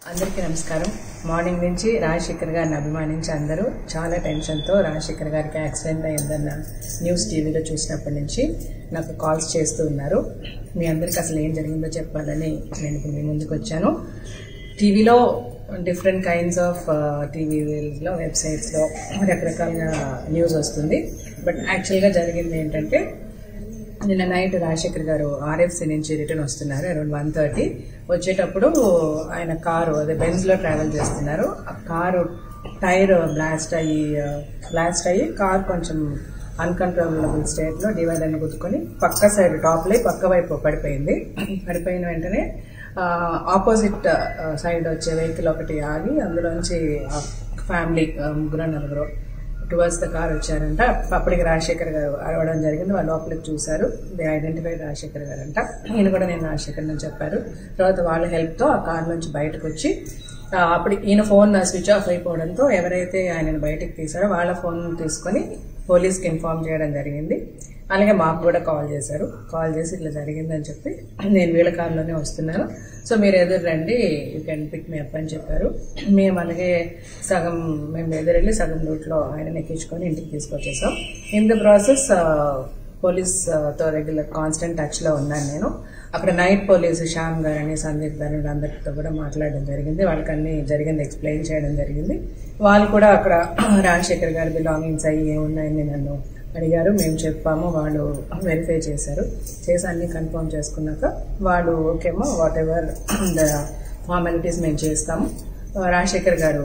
అందరికీ నమస్కారం మార్నింగ్ నుంచి రాజశేఖర్ గారిని అభిమానించి అందరూ చాలా టెన్షన్తో రాజశేఖర్ గారికి యాక్సిడెంట్ అయ్యిందన్న న్యూస్ టీవీలో చూసినప్పటి నుంచి నాకు కాల్స్ చేస్తూ ఉన్నారు మీ అందరికి అసలు ఏం జరిగిందో చెప్పాలని నేను ఇప్పుడు మీ ముందుకు వచ్చాను టీవీలో డిఫరెంట్ కైండ్స్ ఆఫ్ టీవీలో వెబ్సైట్స్లో రకరకాలుగా న్యూస్ వస్తుంది బట్ యాక్చువల్గా జరిగింది ఏంటంటే నిన్న నైట్ రాజశేఖర్ గారు ఆర్ఎఫ్సి నుంచి రిటర్న్ వస్తున్నారు అరౌండ్ వన్ థర్టీ వచ్చేటప్పుడు ఆయన కారు అదే బెంజ్ లో ట్రావెల్ చేస్తున్నారు ఆ కారు టైర్ బ్లాస్ట్ అయ్యి బ్లాస్ట్ అయ్యి కార్ కొంచెం అన్కంట్రోలబుల్ స్టేట్ లో డివైడర్ ని గుద్దుకొని పక్క సైడ్ టాప్ లై పక్క వైపు పడిపోయింది పడిపోయిన వెంటనే ఆపోజిట్ సైడ్ వచ్చే వెహికల్ ఒకటి ఆగి అందులోంచి ఫ్యామిలీ ముగ్గురు నలుగురు టువర్డ్స్ ద కార్ వచ్చారంట అప్పటికి రాజశేఖర్ గారు అరవడం జరిగింది వాళ్ళు లోపలికి చూశారు దే ఐడెంటిఫైడ్ రాజశేఖర్ గారు అంట ఈయన కూడా నేను రాజశేఖర్ అని చెప్పారు తర్వాత వాళ్ళ హెల్ప్తో ఆ కార్ నుంచి బయటకు వచ్చి ఆ, అప్పుడు ఈయన ఫోన్ స్విచ్ ఆఫ్ అయిపోవడంతో ఎవరైతే ఆయనను బయటకు తీశారో వాళ్ళ ఫోన్ తీసుకొని పోలీస్కి ఇన్ఫార్మ్ చేయడం జరిగింది అలాగే మాకు కూడా కాల్ చేశారు కాల్ చేసి ఇట్లా జరిగిందని చెప్పి నేను వీళ్ళ కార్లోనే వస్తున్నాను సో మీరు ఎదురు రండి you can pick me up అని చెప్పారు మేము అలాగే సగం మేము ఎదురెళ్ళి సగం రూట్లో ఆయన ఎక్కించుకొని ఇంటికి తీసుకొచ్చేసాం ఇన్ ద ప్రాసెస్ పోలీస్ తో రెగ్యులర్ కాన్స్టెంట్ టచ్ లో ఉన్నాను నేను అక్కడ నైట్ పోలీస్ శ్యామ్ గారని సందీప్ గారని వీళ్ళందరితో కూడా మాట్లాడడం జరిగింది వాళ్ళకి అన్ని జరిగింది ఎక్స్ప్లెయిన్ చేయడం జరిగింది వాళ్ళు కూడా అక్కడ రాజశేఖర్ గారి బిలాంగింగ్స్ అయ్యి ఏమున్నాయని నన్ను అడిగారు మేము చెప్పాము వాళ్ళు వెరిఫై చేశారు చేసి అన్ని కన్ఫర్మ్ చేసుకున్నాక వాళ్ళు ఓకేమో వాట్ ఎవర్ ద ఫార్మాలిటీస్ మేము చేస్తాము రాజశేఖర్ గారు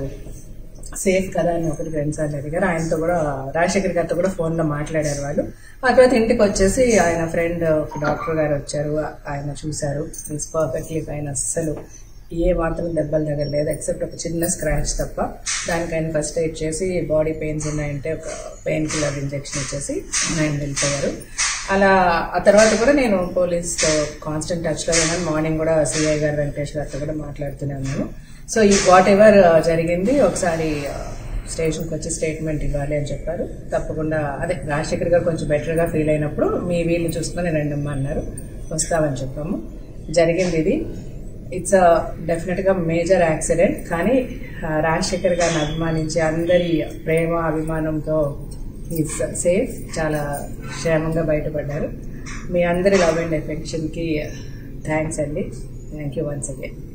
సేఫ్ కదా అని ఒకటి రెండు సార్లు అడిగారు ఆయనతో కూడా రాజశేఖర్ గారితో కూడా ఫోన్ లో మాట్లాడారు వాళ్ళు ఆ తర్వాత ఇంటికి వచ్చేసి ఆయన ఫ్రెండ్ ఒక డాక్టర్ గారు వచ్చారు ఆయన చూశారు ఇస్ పర్ఫెక్ట్లీ ఫైన్ అస్సలు ఏ మాత్రం దెబ్బలు తగలేదు ఎక్సెప్ట్ ఒక చిన్న స్క్రాచ్ తప్ప దానికి ఆయన ఫస్ట్ ఎయిడ్ చేసి బాడీ పెయిన్స్ ఉన్నాయంటే ఒక పెయిన్ కిల్లర్ ఇంజెక్షన్ ఇచ్చేసి ఆయన వెళ్ళిపోయారు అలా ఆ తర్వాత కూడా నేను పోలీస్తో కాన్స్టెంట్ టచ్లో ఉన్నాను మార్నింగ్ కూడా సిఐ గారు వెంకటేష్ గారితో కూడా మాట్లాడుతూనే ఉన్నాను సో ఈ వాట్ ఎవర్ జరిగింది ఒకసారి స్టేషన్కి వచ్చి స్టేట్మెంట్ ఇవ్వాలి అని చెప్పారు తప్పకుండా అదే రాజశేఖర్ గారు కొంచెం బెటర్గా ఫీల్ అయినప్పుడు మీ వీళ్ళు చూసుకొని రండమ్మా అన్నారు వస్తామని చెప్పాము జరిగింది ఇది ఇట్స్ డెఫినెట్గా మేజర్ యాక్సిడెంట్ కానీ ఆ, రాజశేఖర్ గారిని అభిమానించి అందరి ప్రేమ అభిమానంతో ఈజ్ సేఫ్ చాలా క్షేమంగా బయటపడ్డారు మీ అందరి లవ్ అండ్ ఎఫెక్షన్కి థ్యాంక్స్ అండి థ్యాంక్ యూ వన్స్ అగైన్